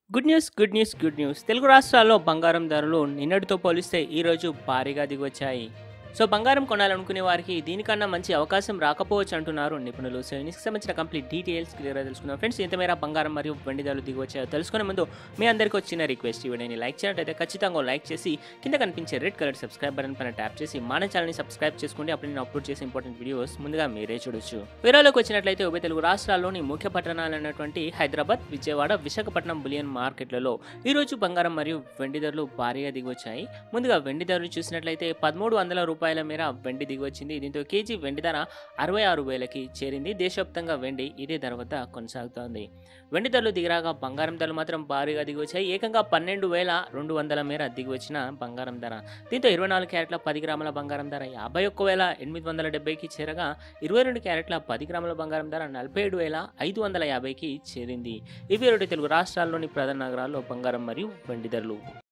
good news good news good news Telugu రాష్ట్రాల్లో బంగారం ధరలు నిన్నటితో పోలిస్తే ఈరోజు భారీగా దిగొచ్చాయి సో బంగారం కొనాలనుకునే వారికి దీనికన్నా మంచి అవకాశం రాకపోవచ్చు అంటున్నారు నిపుణులు సో దీనికి సంబంధించిన కంప్లీట్ డీటెయిల్స్ క్లియర్గా తెలుసుకుందాం ఫ్రెండ్స్ ఎంత మేర బంగారం మరియు వెండి ధరలు దిగొచ్చాయో తెలుసుకునే ముందు మీ అందరికీ వచ్చిన రిక్వెస్ట్ ఈ వీడియోని లైక్ చేయాలంటే ఖచ్చితంగా లైక్ చేసి కింద కనిపించే రెడ్ కలర్ సబ్స్క్రైబ్ బటన్ పైన ట్యాప్ చేసి మన ఛానల్ని సబ్స్క్రైబ్ చేసుకోండి అప్పుడు నేను అప్లోడ్ చేసే ఇంపార్టెంట్ వీడియోస్ ముందుగా మీరే చూడొచ్చు వివరాల్లోకి వచ్చినట్లయితే ఉభయ తెలుగు రాష్ట్రాల్లోని ముఖ్య పట్టణాలైనటువంటి హైదరాబాద్ విజయవాడ విశాఖపట్నం బులియన్ మార్కెట్లలో ఈరోజు బంగారం మరియు వెండి ధరలు భారీగా దిగొచ్చాయి ముందుగా వెండి ధరలు చూసినట్లయితే పదమూడు వందల రూపాయల మేర వెండి దిగొచ్చింది దీంతో కేజీ వెండి ధర అరవై ఆరు వేలకి చేరింది దేశవ్యాప్తంగా వెండి ఇదే ధర వద్ద కొనసాగుతోంది వెండి ధరలు దిగిరాగా బంగారం ధరలు మాత్రం భారీగా దిగొచ్చాయి ఏకంగా పన్నెండు వేల రెండు వందల మేర దిగివచ్చిన బంగారం ధర దీంతో ఇరవై నాలుగు క్యారెట్ల పది గ్రాముల బంగారం ధర యాభై ఒక్క వేల ఎనిమిది వందల డెబ్బైకి చేరగా ఇరవై రెండు క్యారెట్ల పది గ్రాముల బంగారం ధర నలభై ఏడు వేల ఐదు వందల యాభైకి చేరింది ఇవి రెండు తెలుగు రాష్ట్రాల్లోని ప్రధాన నగరాల్లో బంగారం మరియు వెండి ధరలు